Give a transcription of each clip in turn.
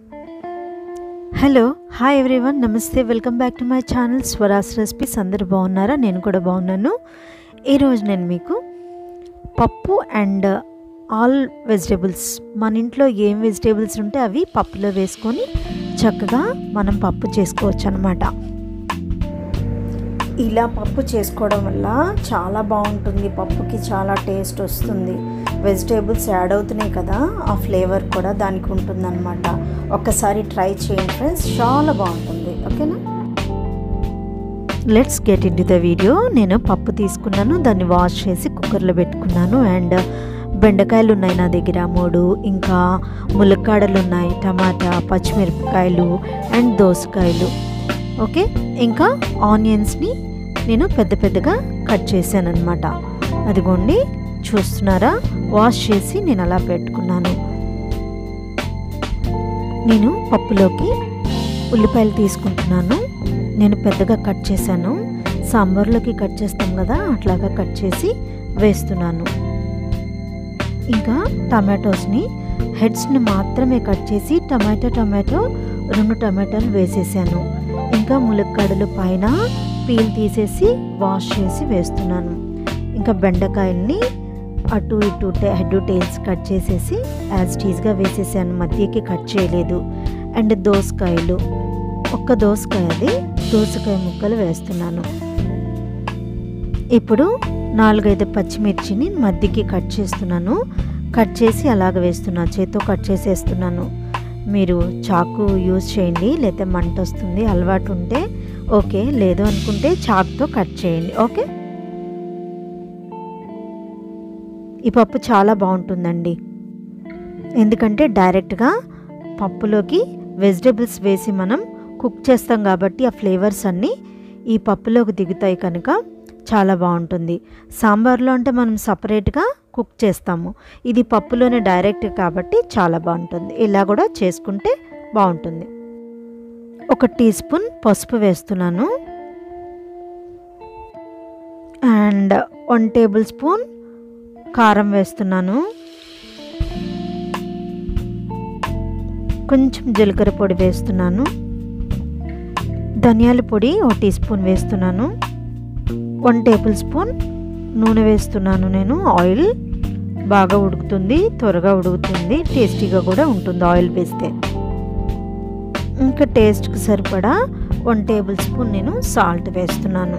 hello hi everyone నమస్తే welcome back to my channel Swara's recipes అందరు బాగున్నారా నేను కూడా బాగున్నాను ఈరోజు నేను మీకు పప్పు అండ్ ఆల్ వెజిటేబుల్స్ మన ఇంట్లో ఏం వెజిటేబుల్స్ ఉంటే అవి పప్పులో వేసుకొని చక్కగా మనం పప్పు చేసుకోవచ్చు అనమాట ఇలా పప్పు చేసుకోవడం వల్ల చాలా బాగుంటుంది పప్పుకి చాలా టేస్ట్ వస్తుంది వెజిటేబుల్స్ యాడ్ అవుతున్నాయి కదా ఆ ఫ్లేవర్ కూడా దానికి ఉంటుందన్నమాట ఒక్కసారి ట్రై చేయండి ఫ్రెండ్స్ చాలా బాగుంటుంది ఓకేనా let's get into the video నేను పప్పు తీసుకున్నాను దాన్ని వాష్ చేసి కుక్కర్లో పెట్టుకున్నాను అండ్ బెండకాయలు ఉన్నాయి నా దగ్గర మూడు ఇంకా ములక్కాడలు ఉన్నాయి టమాటా పచ్చిమిరపకాయలు అండ్ దోసకాయలు ఓకే ఇంకా ఆనియన్స్ని నేను పెద్ద పెద్దగా కట్ చేశాను అనమాట అదిగోండి చూస్తున్నారా వాష్ చేసి నేను అలా పెట్టుకున్నాను నేను పప్పులోకి ఉల్లిపాయలు తీసుకుంటున్నాను నేను పెద్దగా కట్ చేశాను సాంబార్లోకి కట్ చేస్తాం కదా అట్లాగా కట్ చేసి వేస్తున్నాను ఇంకా టమాటోస్ని హెడ్స్ని మాత్రమే కట్ చేసి టమాటో టమాటో రెండు టమాటాలు వేసేసాను ఇంకా ములక్కాడలు పైన పీల్ తీసేసి వాష్ చేసి వేస్తున్నాను ఇంకా బెండకాయల్ని అటు ఇటు హెడ్ టైల్స్ కట్ చేసేసి యాజ్ టీజ్గా వేసేసాను మధ్యకి కట్ చేయలేదు అండ్ దోసకాయలు ఒక్క దోసకాయ అది దోసకాయ ముక్కలు వేస్తున్నాను ఇప్పుడు నాలుగైదు పచ్చిమిర్చిని మధ్యకి కట్ చేస్తున్నాను కట్ చేసి అలాగ వేస్తున్నాను చేత్తో కట్ చేసేస్తున్నాను మీరు చాకు యూజ్ చేయండి లేకపోతే మంట వస్తుంది అలవాటు ఉంటే ఓకే లేదు అనుకుంటే చాకుతో కట్ చేయండి ఓకే ఈ పప్పు చాలా బాగుంటుందండి ఎందుకంటే డైరెక్ట్గా పప్పులోకి వెజిటేబుల్స్ వేసి మనం కుక్ చేస్తాం కాబట్టి ఆ ఫ్లేవర్స్ అన్నీ ఈ పప్పులోకి దిగుతాయి కనుక చాలా బాగుంటుంది సాంబార్లో అంటే మనం సపరేట్గా కుక్ చేస్తాము ఇది పప్పులోనే డైరెక్ట్ కాబట్టి చాలా బాగుంటుంది ఇలా కూడా చేసుకుంటే బాగుంటుంది ఒక టీ స్పూన్ పసుపు వేస్తున్నాను అండ్ వన్ టేబుల్ స్పూన్ కారం వేస్తున్నాను కొంచెం జీలకర్ర పొడి వేస్తున్నాను ధనియాల పొడి ఒక టీ స్పూన్ వేస్తున్నాను వన్ టేబుల్ స్పూన్ నూనె వేస్తున్నాను నేను ఆయిల్ బాగా ఉడుకుతుంది త్వరగా ఉడుకుతుంది టేస్టీగా కూడా ఉంటుంది ఆయిల్ వేస్తే ఇంకా టేస్ట్కి సరిపడా వన్ టేబుల్ స్పూన్ నేను సాల్ట్ వేస్తున్నాను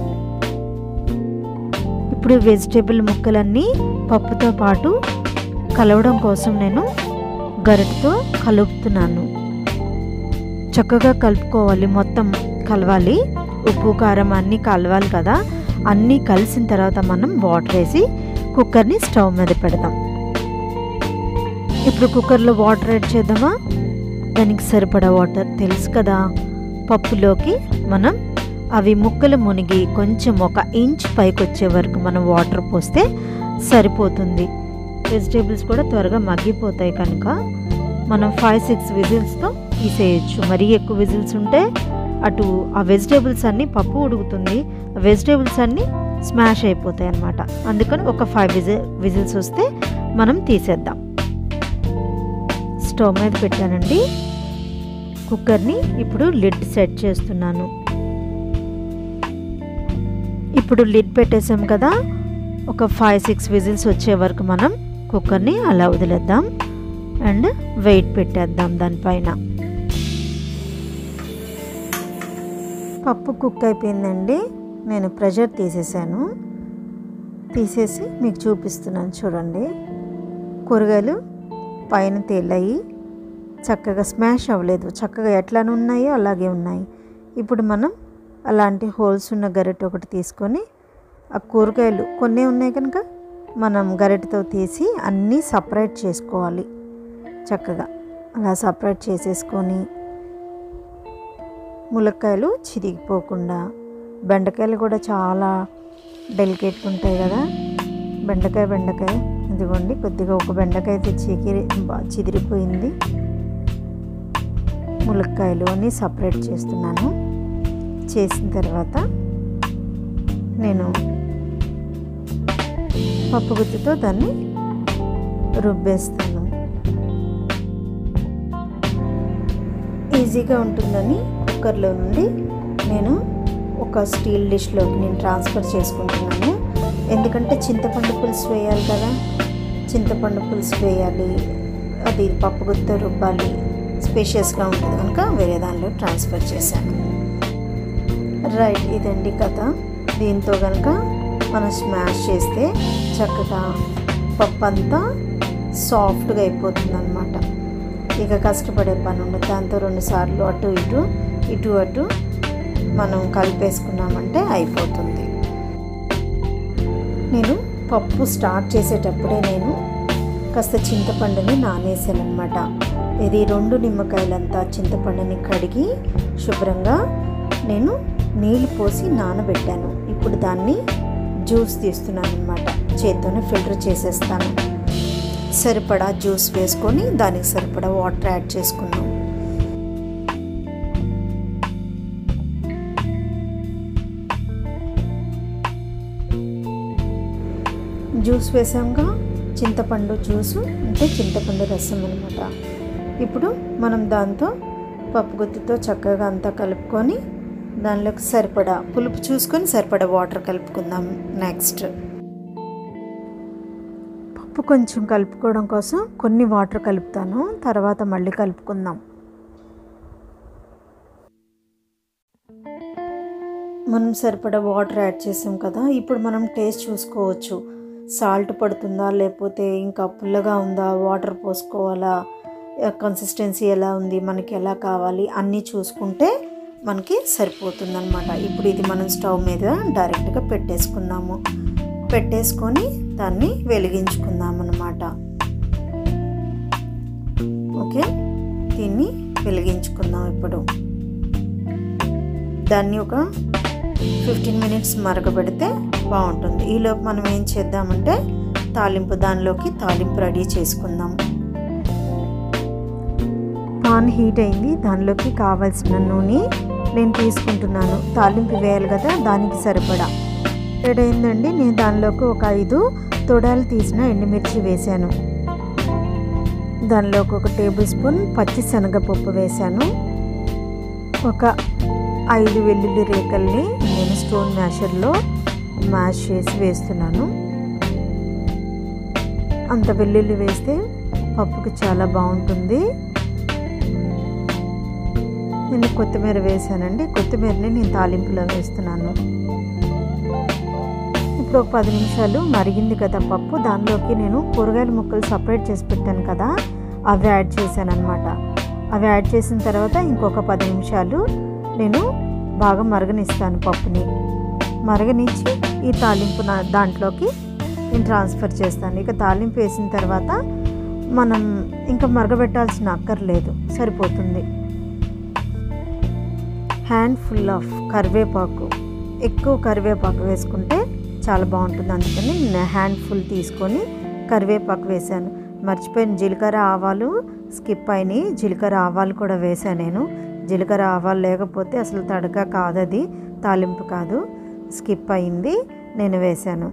ఇప్పుడు వెజిటేబుల్ ముక్కలన్నీ పప్పుతో పాటు కలవడం కోసం నేను గరిటతో కలుపుతున్నాను చక్కగా కలుపుకోవాలి మొత్తం కలవాలి ఉప్పు కారం అన్నీ కలవాలి కదా అన్నీ కలిసిన తర్వాత మనం వాటర్ వేసి కుక్కర్ని స్టవ్ మీద పెడదాం ఇప్పుడు కుక్కర్లో వాటర్ యాడ్ చేద్దామా దానికి సరిపడా వాటర్ తెలుసు కదా పప్పులోకి మనం అవి ముక్కలు మునిగి కొంచెం ఒక ఇంచ్ పైకి వచ్చే వరకు మనం వాటర్ పోస్తే సరిపోతుంది వెజిటేబుల్స్ కూడా త్వరగా మగ్గిపోతాయి కనుక మనం ఫైవ్ సిక్స్ విజిల్స్తో తీసేయచ్చు మరీ ఎక్కువ విజిల్స్ ఉంటే అటు ఆ వెజిటేబుల్స్ అన్నీ పప్పు ఉడుకుతుంది ఆ వెజిటేబుల్స్ అన్నీ స్మాష్ అయిపోతాయి అన్నమాట అందుకని ఒక ఫైవ్ విజిల్ విజిల్స్ వస్తే మనం తీసేద్దాం స్టవ్ మీద పెట్టానండి కుక్కర్ని ఇప్పుడు లిడ్ సెట్ చేస్తున్నాను ఇప్పుడు లిడ్ పెట్టేసాం కదా ఒక ఫైవ్ సిక్స్ విజిల్స్ వచ్చే వరకు మనం కుక్కర్ని అలా వదిలేద్దాం అండ్ వెయిట్ పెట్టేద్దాం దానిపైన పప్పు కుక్ అయిపోయిందండి నేను ప్రెషర్ తీసేసాను తీసేసి మీకు చూపిస్తున్నాను చూడండి కూరగాయలు పైన తేలాయి చక్కగా స్మాష్ అవ్వలేదు చక్కగా ఎట్లా ఉన్నాయో అలాగే ఉన్నాయి ఇప్పుడు మనం అలాంటి హోల్స్ ఉన్న గరిటె ఒకటి తీసుకొని ఆ కూరగాయలు కొన్ని ఉన్నాయి కనుక మనం గరిటెతో తీసి అన్నీ సపరేట్ చేసుకోవాలి చక్కగా అలా సపరేట్ చేసేసుకొని ములక్కాయలు చిరిగిపోకుండా బెండకాయలు కూడా చాలా డెలికేట్గా ఉంటాయి కదా బెండకాయ బెండకాయ ఇదిగోండి కొద్దిగా ఒక బెండకాయ అయితే చిగిరి చిదిరిపోయింది ములక్కాయలు అన్నీ సపరేట్ చేస్తున్నాను చేసిన తర్వాత నేను పప్పు గుత్తితో దాన్ని రుబ్బేస్తాను ఈజీగా ఉంటుందని కుక్కర్లో నుండి నేను ఒక స్టీల్ డిష్లోకి నేను ట్రాన్స్ఫర్ చేసుకుంటున్నాను ఎందుకంటే చింతపండు పులుసు వేయాలి కదా చింతపండు పులుసు వేయాలి అది పప్పు గుత్త రుబ్బాలి స్పేషియస్గా ఉంటుంది కనుక వేరే దానిలో ట్రాన్స్ఫర్ చేశాను రైట్ ఇదండి కథ దీంతో కనుక మనం స్మాష్ చేస్తే చక్కగా పప్పు అంతా సాఫ్ట్గా అయిపోతుంది అనమాట ఇక కష్టపడే పని ఉండదు దాంతో రెండు సార్లు అటు ఇటు ఇటు అటు మనం కలిపేసుకున్నామంటే అయిపోతుంది నేను పప్పు స్టార్ట్ చేసేటప్పుడే నేను కాస్త చింతపండుని నానేసాను అనమాట ఇది రెండు నిమ్మకాయలంతా చింతపండుని కడిగి శుభ్రంగా నేను నీళ్ళు పోసి నానబెట్టాను ఇప్పుడు దాన్ని జ్యూస్ తీస్తున్నాను అనమాట చేత్తోనే ఫిల్టర్ చేసేస్తాను సరిపడా జ్యూస్ వేసుకొని దానికి సరిపడా వాటర్ యాడ్ చేసుకున్నాం జ్యూస్ వేసాంగా చింతపండు జ్యూసు అంటే చింతపండు రసం అనమాట ఇప్పుడు మనం దాంతో పప్పు గుత్తితో చక్కగా అంతా కలుపుకొని దానిలోకి సరిపడా పులుపు చూసుకొని సరిపడా వాటర్ కలుపుకుందాం నెక్స్ట్ పప్పు కొంచెం కలుపుకోవడం కోసం కొన్ని వాటర్ కలుపుతాను తర్వాత మళ్ళీ కలుపుకుందాం మనం సరిపడా వాటర్ యాడ్ చేసాం కదా ఇప్పుడు మనం టేస్ట్ చూసుకోవచ్చు సాల్ట్ పడుతుందా లేకపోతే ఇంకా పుల్లగా ఉందా వాటర్ పోసుకోవాలా కన్సిస్టెన్సీ ఎలా ఉంది మనకి ఎలా కావాలి అన్నీ చూసుకుంటే మనకి సరిపోతుంది అనమాట ఇప్పుడు ఇది మనం స్టవ్ మీద డైరెక్ట్గా పెట్టేసుకుందాము పెట్టేసుకొని దాన్ని వెలిగించుకుందాం అనమాట ఓకే దీన్ని వెలిగించుకుందాం ఇప్పుడు దాన్ని ఒక ఫిఫ్టీన్ మినిట్స్ మరగబెడితే బాగుంటుంది ఈలోపు మనం ఏం చేద్దామంటే తాలింపు దానిలోకి తాలింపు రెడీ చేసుకుందాం పాన్ హీట్ అయింది దానిలోకి కావాల్సిన నూనె నేను తీసుకుంటున్నాను తాలింపు వేయాలి కదా దానికి సరిపడా అయిందండి నేను దానిలోకి ఒక ఐదు తొడాలు తీసిన ఎండుమిర్చి వేశాను దానిలోకి ఒక టేబుల్ స్పూన్ పచ్చి శనగపప్పు వేశాను ఒక ఐదు వెల్లుల్లి రేకల్ని నేను స్టోన్ మ్యాషర్లో మ్యాష్ చేసి వేస్తున్నాను అంత వెల్లుల్లి వేస్తే పప్పుకి చాలా బాగుంటుంది నేను కొత్తిమీర వేసానండి కొత్తిమీరని నేను తాలింపులో వేస్తున్నాను ఇప్పుడు ఒక పది నిమిషాలు మరిగింది కదా పప్పు దానిలోకి నేను కూరగాయల ముక్కలు సపరేట్ చేసి పెట్టాను కదా అవి యాడ్ చేశాను అనమాట అవి యాడ్ చేసిన తర్వాత ఇంకొక పది నిమిషాలు నేను బాగా మరగనిస్తాను పప్పుని మరగనిచ్చి ఈ తాలింపు నా దాంట్లోకి నేను ట్రాన్స్ఫర్ చేస్తాను ఇక తాలింపు వేసిన తర్వాత మనం ఇంకా మరగబెట్టాల్సిన అక్కర్లేదు సరిపోతుంది హ్యాండ్ ఫుల్ ఆఫ్ కరివేపాకు ఎక్కువ కరివేపాకు వేసుకుంటే చాలా బాగుంటుంది అందుకని నేను హ్యాండ్ ఫుల్ తీసుకొని కరివేపాకు వేశాను మర్చిపోయిన జీలకర్ర ఆవాలు స్కిప్ అయినాయి జీలకర్ర ఆవాలు కూడా వేసాను నేను జీలకర్ర ఆవాలు లేకపోతే అసలు తడక కాదు అది తాలింపు కాదు స్కిప్ అయింది నేను వేశాను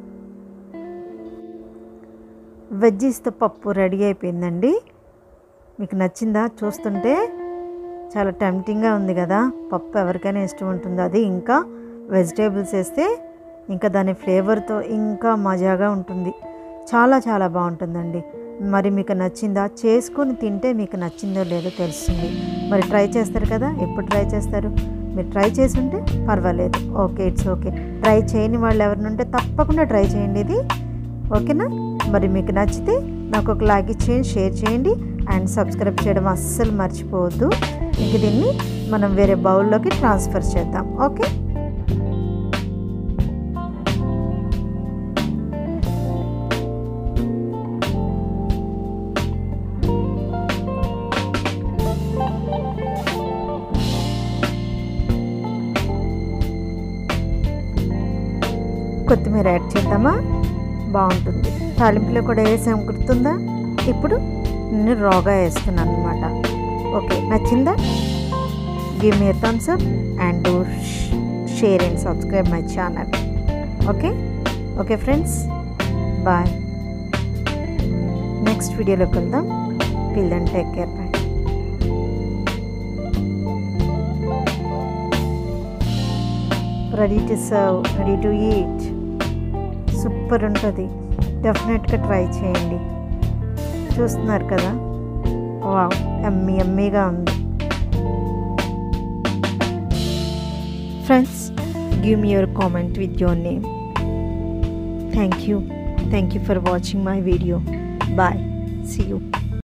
వెజ్జీస్తో పప్పు రెడీ అయిపోయిందండి మీకు నచ్చిందా చూస్తుంటే చాలా టెంప్టింగ్గా ఉంది కదా పప్పు ఎవరికైనా ఇష్టం ఉంటుంది అది ఇంకా వెజిటేబుల్స్ వేస్తే ఇంకా దాని ఫ్లేవర్తో ఇంకా మజాగా ఉంటుంది చాలా చాలా బాగుంటుందండి మరి మీకు నచ్చిందా చేసుకొని తింటే మీకు నచ్చిందో లేదో తెలుస్తుంది మరి ట్రై చేస్తారు కదా ఎప్పుడు ట్రై చేస్తారు మీరు ట్రై చేసి ఉంటే పర్వాలేదు ఓకే ఇట్స్ ఓకే ట్రై చేయని వాళ్ళు ఎవరినుంటే తప్పకుండా ట్రై చేయండి ఇది ఓకేనా మరి మీకు నచ్చితే నాకు ఒక లైక్ ఇచ్చేయండి షేర్ చేయండి అండ్ సబ్స్క్రైబ్ చేయడం అస్సలు మర్చిపోవద్దు ఇంక దీన్ని మనం వేరే బౌల్లోకి ట్రాన్స్ఫర్ చేద్దాం ఓకే కొత్తిమీర యాడ్ చేద్దామా బాగుంటుంది తాలింపులో కూడా వేసాం గుర్తుందా ఇప్పుడు నేను రాగా వేస్తున్నాను అనమాట ఓకే నచ్చిందా give me thumbs up and do share and subscribe my channel okay okay friends bye next వీడియోలోకి వెళ్దాం pill and take care bye ready to serve ready to eat super ఉంటుంది డెఫినెట్గా ట్రై చేయండి చూస్తున్నారు కదా వావ్ ఎమ్మీ ఎమ్మీగా ఉంది friends give me your comment with your name thank you thank you for watching my video bye see you